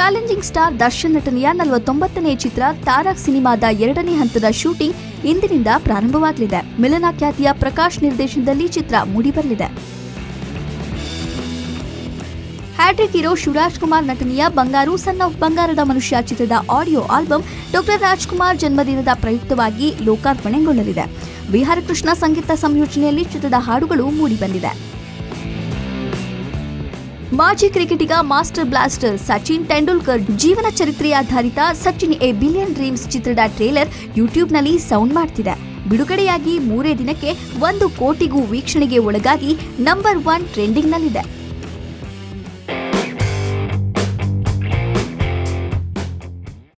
challenging star Darshan ನಟನೆಯ ನಲವತ್ತೊಂಬತ್ತನೇ ಚಿತ್ರ ತಾರಕ್ ಸಿನಿಮಾದ ಎರಡನೇ ಹಂತದ ಶೂಟಿಂಗ್ ಇಂದಿನಿಂದ ಪ್ರಾರಂಭವಾಗಲಿದೆ ಮಿಲನ ಖ್ಯಾತಿಯ ಪ್ರಕಾಶ್ ನಿರ್ದೇಶನದಲ್ಲಿ ಚಿತ್ರ ಮೂಡಿಬರಲಿದೆ ಹ್ಯಾಟ್ರಿಕ್ ಹೀರೋ ಶಿವರಾಜ್ ಕುಮಾರ್ ನಟನೆಯ ಬಂಗಾರು ಸನ್ ಆಫ್ ಬಂಗಾರದ ಮನುಷ್ಯ ಚಿತ್ರದ ಆಡಿಯೋ ಆಲ್ಬಮ್ ಡಾಕ್ಟರ್ ರಾಜ್ಕುಮಾರ್ ಜನ್ಮದಿನದ ಪ್ರಯುಕ್ತವಾಗಿ ಲೋಕಾರ್ಪಣೆಗೊಳ್ಳಲಿದೆ ವಿಹಾರ ಕೃಷ್ಣ ಸಂಗೀತ ಸಂಯೋಜನೆಯಲ್ಲಿ ಚಿತ್ರದ ಹಾಡುಗಳು ಮೂಡಿಬಂದಿದೆ ಮಾಜಿ ಕ್ರಿಕೆಟಿಗ ಮಾಸ್ಟರ್ ಬ್ಲಾಸ್ಟರ್ ಸಚಿನ್ ತೆಂಡೂಲ್ಕರ್ ಜೀವನ ಚರಿತ್ರೆಯಾಧಾರಿತ ಸಚಿನ್ ಎ ಬಿಲಿಯನ್ ಡ್ರೀಮ್ಸ್ ಚಿತ್ರದ ಟ್ರೇಲರ್ ಯೂಟ್ಯೂಬ್ನಲ್ಲಿ ಸೌಂಡ್ ಮಾಡ್ತಿದೆ ಬಿಡುಗಡೆಯಾಗಿ ಮೂರೇ ದಿನಕ್ಕೆ ಒಂದು ಕೋಟಿಗೂ ವೀಕ್ಷಣೆಗೆ ಒಳಗಾಗಿ ನಂಬರ್ ಒನ್ ಟ್ರೆಂಡಿಂಗ್ನಲ್ಲಿದೆ